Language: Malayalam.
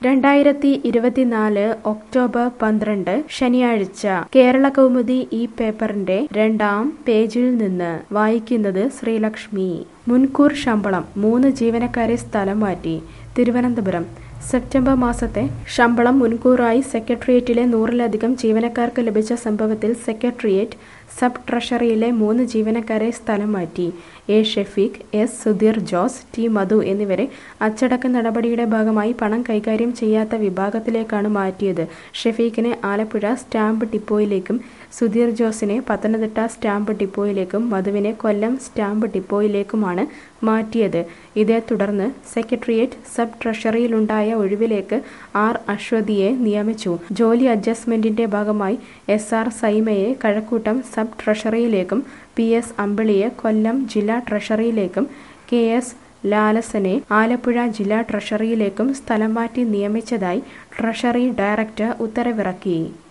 രണ്ടായിരത്തി ഇരുപത്തിനാല് ഒക്ടോബർ പന്ത്രണ്ട് ശനിയാഴ്ച കേരള കൗമുദി ഈ പേപ്പറിന്റെ രണ്ടാം പേജിൽ നിന്ന് വായിക്കുന്നത് ശ്രീലക്ഷ്മി മുൻകൂർ ശമ്പളം മൂന്ന് ജീവനക്കാരെ സ്ഥലം മാറ്റി തിരുവനന്തപുരം സെപ്റ്റംബർ മാസത്തെ ശമ്പളം മുൻകൂറായി സെക്രട്ടേറിയറ്റിലെ നൂറിലധികം ജീവനക്കാർക്ക് ലഭിച്ച സംഭവത്തിൽ സെക്രട്ടേറിയറ്റ് സബ് ട്രഷറിയിലെ മൂന്ന് ജീവനക്കാരെ സ്ഥലം മാറ്റി A Shefeeq S Sudheer Jose T Madhu എന്നിവരെ അച്ചടക്ക നടപടിയുടെ ഭാഗമായി പണം കൈകാര്യം ചെയ്യാത്ത വിഭാഗത്തിലേക്കാണ് മാറ്റിയത് ഷെഫീഖിനെ ആലപ്പുഴ സ്റ്റാമ്പ് ഡിപ്പോയിലേക്കും സുധീർ ജോസിനെ പത്തനംതിട്ട സ്റ്റാമ്പ് ഡിപ്പോയിലേക്കും മധുവിനെ കൊല്ലം സ്റ്റാമ്പ് ഡിപ്പോയിലേക്കുമാണ് മാറ്റിയത് ഇതേ തുടർന്ന് സെക്രട്ടേറിയറ്റ് സബ് ട്രഷറിയിലുണ്ടായ ഒഴിവിലേക്ക് ആർ അശ്വതിയെ നിയമിച്ചു ജോലി അഡ്ജസ്റ്റ്മെന്റിന്റെ ഭാഗമായി എസ് ആർ സൈമയെ കഴക്കൂട്ടം സബ് ട്രഷറിയിലേക്കും പി എസ് അമ്പിളിയെ കൊല്ലം ജില്ലാ ട്രഷറിയിലേക്കും കെ എസ് ലാലസനെ ആലപ്പുഴ ജില്ലാ ട്രഷറിയിലേക്കും സ്ഥലം മാറ്റി നിയമിച്ചതായി ട്രഷറി ഡയറക്ടർ ഉത്തരവിറക്കി